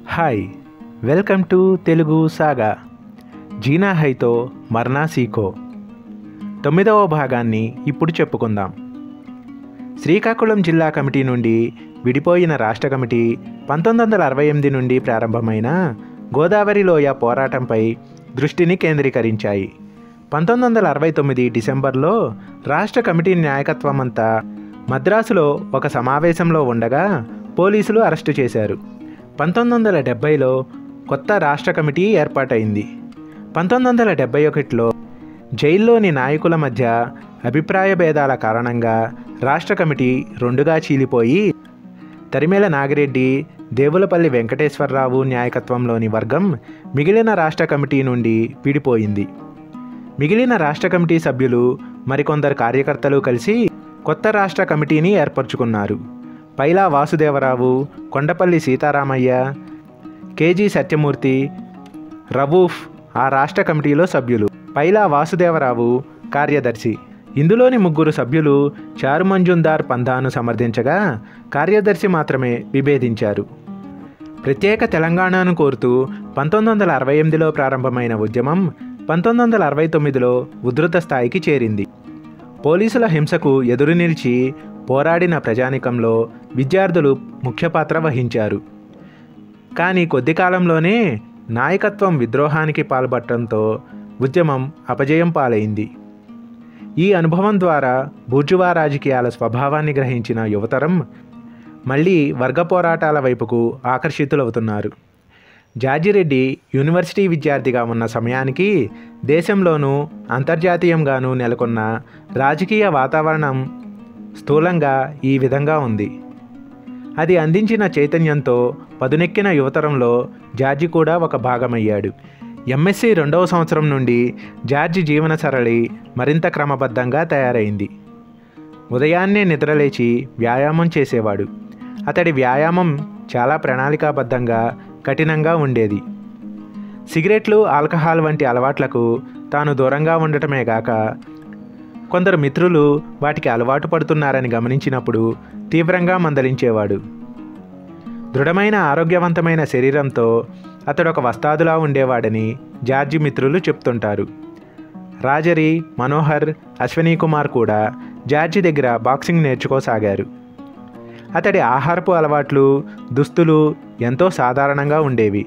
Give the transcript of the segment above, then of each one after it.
hi welcome to Telugu saga జీనా హైతో మర్నా సీఖో తొమ్మిదవ భాగాన్ని ఇప్పుడు చెప్పుకుందాం శ్రీకాకుళం జిల్లా కమిటీ నుండి విడిపోయిన రాష్ట్ర కమిటీ పంతొమ్మిది వందల అరవై ఎనిమిది నుండి ప్రారంభమైన గోదావరి లోయ పోరాటంపై దృష్టిని కేంద్రీకరించాయి పంతొమ్మిది వందల అరవై తొమ్మిది డిసెంబర్లో రాష్ట్ర కమిటీ నాయకత్వం అంతా మద్రాసులో ఒక సమావేశంలో ఉండగా పోలీసులు అరెస్టు చేశారు పంతొమ్మిది వందల డెబ్బైలో కొత్త రాష్ట్ర కమిటీ ఏర్పాటైంది పంతొమ్మిది వందల డెబ్బై ఒకటిలో జైల్లోని నాయకుల మధ్య అభిప్రాయ భేదాల కారణంగా రాష్ట్ర కమిటీ రెండుగా చీలిపోయి తరిమేల నాగిరెడ్డి దేవులపల్లి వెంకటేశ్వరరావు నాయకత్వంలోని వర్గం మిగిలిన రాష్ట్ర కమిటీ నుండి విడిపోయింది మిగిలిన రాష్ట్ర కమిటీ సభ్యులు మరికొందరు కార్యకర్తలు కలిసి కొత్త రాష్ట్ర కమిటీని ఏర్పరచుకున్నారు పైలా వాసుదేవరావు కొండపల్లి సీతారామయ్య కేజీ సత్యమూర్తి రవూఫ్ ఆ రాష్ట్ర కమిటీలో సభ్యులు పైలా వాసుదేవరావు కార్యదర్శి ఇందులోని ముగ్గురు సభ్యులు చారుమంజుందార్ పందాను సమర్థించగా కార్యదర్శి మాత్రమే విభేదించారు ప్రత్యేక తెలంగాణను కోరుతూ పంతొమ్మిది వందల అరవై ఎనిమిదిలో ప్రారంభమైన ఉద్యమం పంతొమ్మిది వందల అరవై తొమ్మిదిలో ఉధృత స్థాయికి చేరింది పోలీసుల హింసకు ఎదురు నిలిచి పోరాడిన ప్రజానికంలో విద్యార్థులు ముఖ్య పాత్ర వహించారు కానీ కొద్ది కాలంలోనే నాయకత్వం విద్రోహానికి పాల్పడటంతో ఉద్యమం అపజయం పాలైంది ఈ అనుభవం ద్వారా బూర్జువా రాజకీయాల స్వభావాన్ని గ్రహించిన యువతరం మళ్ళీ వర్గ పోరాటాల వైపుకు ఆకర్షితులవుతున్నారు జార్జిరెడ్డి యూనివర్సిటీ విద్యార్థిగా ఉన్న సమయానికి దేశంలోనూ అంతర్జాతీయంగానూ నెలకొన్న రాజకీయ వాతావరణం స్థూలంగా ఈ విధంగా ఉంది అది అందించిన చైతన్యంతో పదునెక్కిన యువతరంలో జార్జి కూడా ఒక భాగమయ్యాడు ఎంఎస్సి రెండవ సంవత్సరం నుండి జార్జి జీవన సరళి మరింత క్రమబద్ధంగా తయారైంది ఉదయాన్నే నిద్రలేచి వ్యాయామం చేసేవాడు అతడి వ్యాయామం చాలా ప్రణాళికాబద్ధంగా కఠినంగా ఉండేది సిగరెట్లు ఆల్కహాల్ వంటి అలవాట్లకు తాను దూరంగా ఉండటమే గాక కొందరు మిత్రులు వాటికి అలవాటు పడుతున్నారని గమనించినప్పుడు తీవ్రంగా మందలించేవాడు దృఢమైన ఆరోగ్యవంతమైన శరీరంతో అతడు ఒక వస్తాదులా ఉండేవాడని జార్జి మిత్రులు చెప్తుంటారు రాజరి మనోహర్ అశ్వనీ కుమార్ కూడా జార్జి దగ్గర బాక్సింగ్ నేర్చుకోసాగారు అతడి ఆహారపు అలవాట్లు దుస్తులు ఎంతో సాధారణంగా ఉండేవి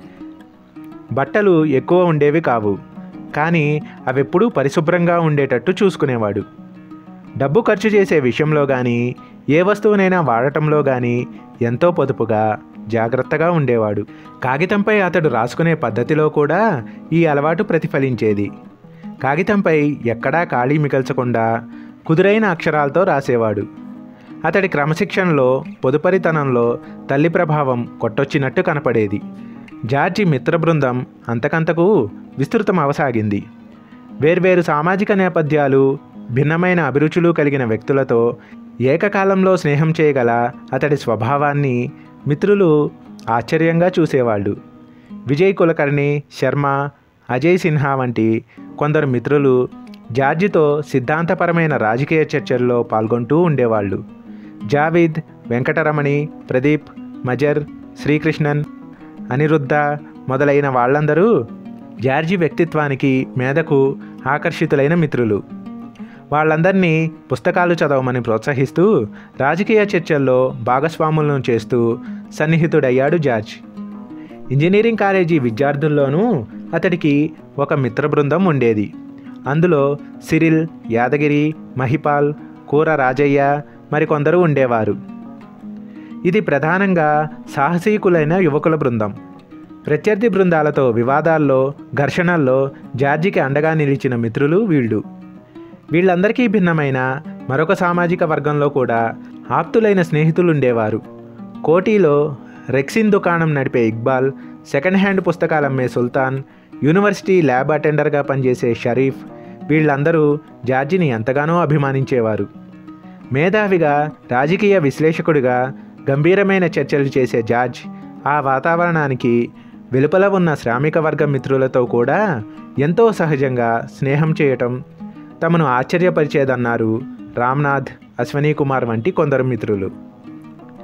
బట్టలు ఎక్కువ ఉండేవి కావు కానీ అవెప్పుడూ పరిశుభ్రంగా ఉండేటట్టు చూసుకునేవాడు డబ్బు ఖర్చు చేసే విషయంలో కానీ ఏ వస్తువునైనా వాడటంలో కానీ ఎంతో పొదుపుగా జాగ్రత్తగా ఉండేవాడు కాగితంపై అతడు రాసుకునే పద్ధతిలో కూడా ఈ అలవాటు ప్రతిఫలించేది కాగితంపై ఎక్కడా ఖాళీ మిగల్చకుండా కుదురైన అక్షరాలతో రాసేవాడు అతడి క్రమశిక్షణలో పొదుపరితనంలో తల్లి ప్రభావం కొట్టొచ్చినట్టు కనపడేది జార్జి మిత్ర బృందం అంతకంతకు విస్తృతం అవసాగింది వేర్వేరు సామాజిక నేపథ్యాలు భిన్నమైన అభిరుచులు కలిగిన వ్యక్తులతో ఏకకాలంలో స్నేహం చేయగల అతడి స్వభావాన్ని మిత్రులు ఆశ్చర్యంగా చూసేవాళ్ళు విజయ్ కులకర్ణి శర్మ అజయ్ సిన్హా వంటి కొందరు మిత్రులు జార్జితో సిద్ధాంతపరమైన రాజకీయ చర్చల్లో పాల్గొంటూ ఉండేవాళ్ళు జావీద్ వెంకటరమణి ప్రదీప్ మజర్ శ్రీకృష్ణన్ అనిరుద్ధ మొదలైన వాళ్ళందరూ జార్జి వ్యక్తిత్వానికి మేధకు ఆకర్షితులైన మిత్రులు వాళ్ళందరినీ పుస్తకాలు చదవమని ప్రోత్సహిస్తూ రాజకీయ చర్చల్లో భాగస్వాములను చేస్తూ సన్నిహితుడయ్యాడు జార్జ్ ఇంజనీరింగ్ కాలేజీ విద్యార్థుల్లోనూ అతడికి ఒక మిత్ర బృందం ఉండేది అందులో సిరిల్ యాదగిరి మహిపాల్ కూర రాజయ్య మరికొందరు ఉండేవారు ఇది ప్రధానంగా సాహసీకులైన యువకుల బృందం ప్రత్యర్థి బృందాలతో వివాదాల్లో ఘర్షణల్లో జార్జికి అండగా నిలిచిన మిత్రులు వీళ్ళు వీళ్ళందరికీ భిన్నమైన మరొక సామాజిక వర్గంలో కూడా ఆప్తులైన స్నేహితులు ఉండేవారు కోటీలో రెక్సిన్ దుకాణం నడిపే ఇక్బాల్ సెకండ్ హ్యాండ్ పుస్తకాలు అమ్మే సుల్తాన్ యూనివర్సిటీ ల్యాబ్ అటెండర్గా పనిచేసే షరీఫ్ వీళ్ళందరూ జార్జిని ఎంతగానో అభిమానించేవారు మేధావిగా రాజకీయ విశ్లేషకుడిగా గంభీరమైన చర్చలు చేసే జార్జ్ ఆ వాతావరణానికి వెలుపల ఉన్న శ్రామిక వర్గ మిత్రులతో కూడా ఎంతో సహజంగా స్నేహం చేయటం తమను ఆశ్చర్యపరిచేదన్నారు రామ్నాథ్ అశ్వనీ కుమార్ వంటి కొందరు మిత్రులు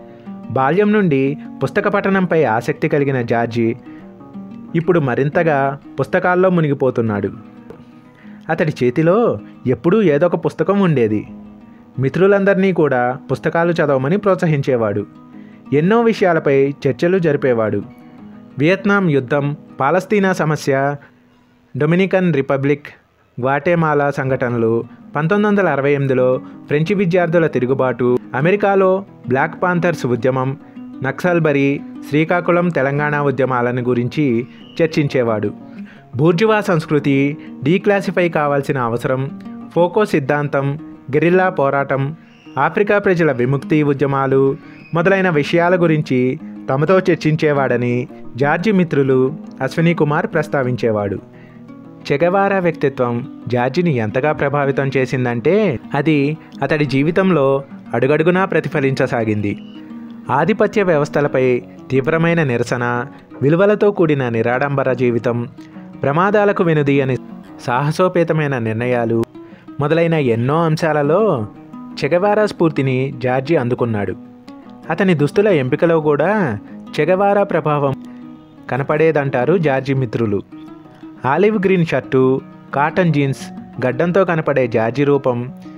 బాల్యం నుండి పుస్తక పఠనంపై ఆసక్తి కలిగిన జార్జి ఇప్పుడు మరింతగా పుస్తకాల్లో మునిగిపోతున్నాడు అతడి చేతిలో ఎప్పుడూ ఏదో ఒక పుస్తకం ఉండేది మిత్రులందరినీ కూడా పుస్తకాలు చదవమని ప్రోత్సహించేవాడు ఎన్నో విషయాలపై చర్చలు జరిపేవాడు వియత్నాం యుద్ధం పాలస్తీనా సమస్య డొమినికన్ రిపబ్లిక్ గ్వాటేమాలా సంఘటనలు పంతొమ్మిది వందల అరవై ఎనిమిదిలో ఫ్రెంచి విద్యార్థుల తిరుగుబాటు అమెరికాలో బ్లాక్ పాంథర్స్ ఉద్యమం నక్సల్బరీ శ్రీకాకుళం తెలంగాణ ఉద్యమాలను గురించి చర్చించేవాడు బూర్జువా సంస్కృతి డీక్లాసిఫై కావాల్సిన అవసరం ఫోకో సిద్ధాంతం గెరిల్లా పోరాటం ఆఫ్రికా ప్రజల విముక్తి ఉద్యమాలు మొదలైన విషయాల గురించి తమతో చర్చించేవాడని జార్జి మిత్రులు అశ్విని కుమార్ ప్రస్తావించేవాడు చెగవారా వ్యక్తిత్వం జార్జిని ఎంతగా ప్రభావితం చేసిందంటే అది అతడి జీవితంలో అడుగడుగునా ప్రతిఫలించసాగింది ఆధిపత్య వ్యవస్థలపై తీవ్రమైన నిరసన విలువలతో కూడిన నిరాడంబర జీవితం ప్రమాదాలకు వెనుదీయని సాహసోపేతమైన నిర్ణయాలు మొదలైన ఎన్నో అంశాలలో చెగవారా స్ఫూర్తిని జార్జి అందుకున్నాడు అతని దుస్తుల ఎంపికలో కూడా చెగవారా ప్రభావం కనపడేదంటారు జార్జి మిత్రులు olive green shirt cotton jeans గడ్డంతో కనపడే జార్జి రూపం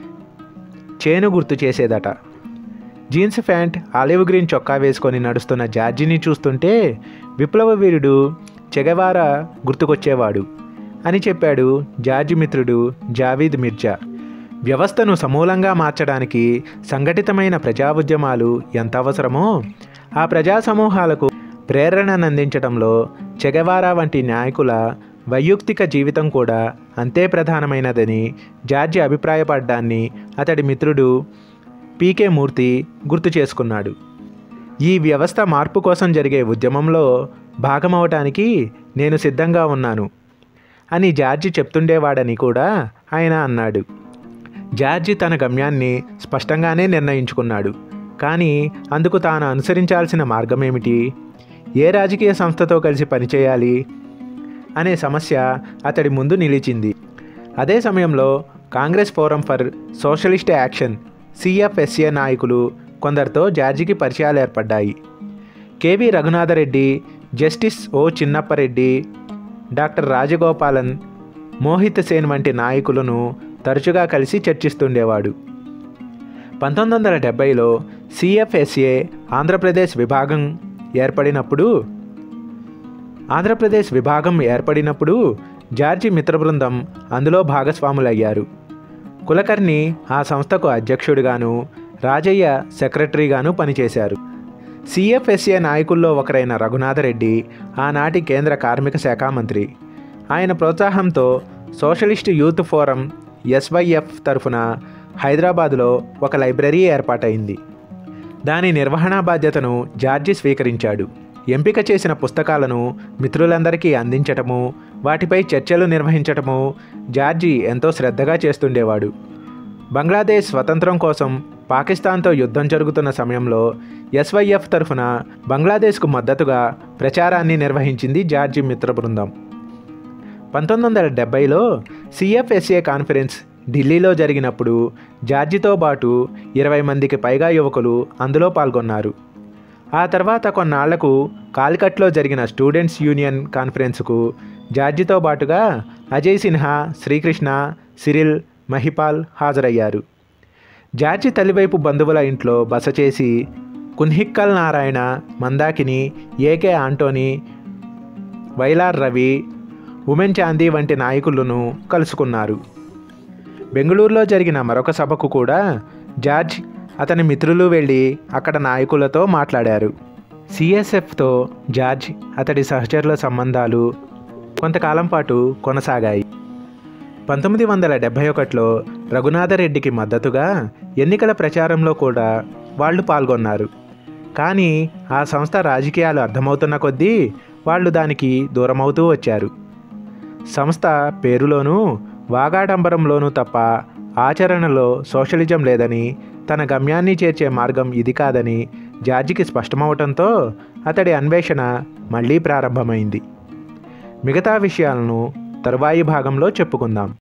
చేను గుర్తు చేసేదట జీన్స్ ప్యాంట్ ఆలివ్ గ్రీన్ చొక్కా వేసుకొని నడుస్తున్న జార్జిని చూస్తుంటే విప్లవ వీరుడు చెగవారా గుర్తుకొచ్చేవాడు అని చెప్పాడు జార్జి మిత్రుడు జావీద్ మిర్జా వ్యవస్థను సమూలంగా మార్చడానికి సంఘటితమైన ప్రజా ఉద్యమాలు ఎంత అవసరమో ఆ ప్రజా సమూహాలకు ప్రేరణనందించడంలో చెగవారా వంటి నాయకుల వైయక్తిక జీవితం కూడా అంతే ప్రధానమైనదని జార్జి అభిప్రాయపడ్డాన్ని అతడి మిత్రుడు పీకే మూర్తి గుర్తు చేసుకున్నాడు ఈ వ్యవస్థ మార్పు కోసం జరిగే ఉద్యమంలో భాగమవటానికి నేను సిద్ధంగా ఉన్నాను అని జార్జి చెప్తుండేవాడని కూడా ఆయన అన్నాడు జార్జి తన గమ్యాన్ని స్పష్టంగానే నిర్ణయించుకున్నాడు కానీ అందుకు తాను అనుసరించాల్సిన మార్గం ఏమిటి ఏ రాజకీయ సంస్థతో కలిసి పనిచేయాలి అనే సమస్య అతడి ముందు నిలిచింది అదే సమయంలో Congress Forum for Socialist Action CFSA నాయకులు కొందరితో జార్జికి పరిచయాలు ఏర్పడ్డాయి KV Raghunathareddy Justice O Chinnappareddy doctor Rajagopalan Mohit Sen వంటి నాయకులను తరచుగా కలిసి చర్చిస్తుండేవాడు పంతొమ్మిది వందల డెబ్బైలో సిఎఫ్ఎస్ఏ ఆంధ్రప్రదేశ్ విభాగం ఏర్పడినప్పుడు ఆంధ్రప్రదేశ్ విభాగం ఏర్పడినప్పుడు జార్జి మిత్ర బృందం అందులో భాగస్వాములయ్యారు కులకర్ణి ఆ సంస్థకు అధ్యక్షుడిగాను రాజయ్య సెక్రటరీగాను పనిచేశారు సిఎఫ్ఎస్ఏ నాయకుల్లో ఒకరైన రఘునాథరెడ్డి ఆనాటి కేంద్ర కార్మిక శాఖ మంత్రి ఆయన ప్రోత్సాహంతో సోషలిస్ట్ యూత్ ఫోరం ఎస్వైఎఫ్ తరఫున హైదరాబాదులో ఒక లైబ్రరీ ఏర్పాటైంది దాని నిర్వహణా బాధ్యతను జార్జి స్వీకరించాడు ఎంపిక చేసిన పుస్తకాలను మిత్రులందరికీ అందించటము వాటిపై చర్చలు నిర్వహించటము జార్జి ఎంతో శ్రద్ధగా చేస్తుండేవాడు బంగ్లాదేశ్ స్వతంత్రం కోసం పాకిస్తాన్తో యుద్ధం జరుగుతున్న సమయంలో ఎస్వైఎఫ్ తరఫున బంగ్లాదేశ్కు మద్దతుగా ప్రచారాన్ని నిర్వహించింది జార్జి మిత్ర బృందం పంతొమ్మిది వందల డెబ్బైలో సిఎఫ్ఎస్ఏ కాన్ఫరెన్స్ ఢిల్లీలో జరిగినప్పుడు జార్జితో పాటు ఇరవై మందికి పైగా యువకులు అందులో పాల్గొన్నారు ఆ తర్వాత కొన్నాళ్లకు కాలికట్లో జరిగిన స్టూడెంట్స్ యూనియన్ కాన్ఫరెన్స్కు జార్జితో పాటుగా అజయ్ సిన్హా శ్రీకృష్ణ సిరిల్ మహిపాల్ హాజరయ్యారు జార్జి తల్లివైపు బంధువుల ఇంట్లో బస చేసి కున్హిక్కల్ నారాయణ మందాకిని ఏకే ఆంటోనీ వైలార్ రవి ఉమెన్ చాందీ వంటి నాయకులను కలుసుకున్నారు బెంగళూరులో జరిగిన మరొక సభకు కూడా జార్జ్ అతని మిత్రులు వెళ్ళి అక్కడ నాయకులతో మాట్లాడారు సిఎస్ఎఫ్తో జార్జ్ అతడి సహచరుల సంబంధాలు కొంతకాలం పాటు కొనసాగాయి పంతొమ్మిది వందల డెబ్భై ఒకటిలో రఘునాథరెడ్డికి మద్దతుగా ఎన్నికల ప్రచారంలో కూడా వాళ్ళు పాల్గొన్నారు కానీ ఆ సంస్థ రాజకీయాలు అర్థమవుతున్న కొద్దీ వాళ్ళు దానికి దూరమవుతూ వచ్చారు సంస్థ పేరులోనూ వాగాడంబరంలోనూ తప్ప ఆచరణలో సోషలిజం లేదని తన గమ్యాన్ని చేర్చే మార్గం ఇది కాదని జార్జికి స్పష్టమవటంతో అతడి అన్వేషణ మళ్ళీ ప్రారంభమైంది మిగతా విషయాలను తరువాయి భాగంలో చెప్పుకుందాం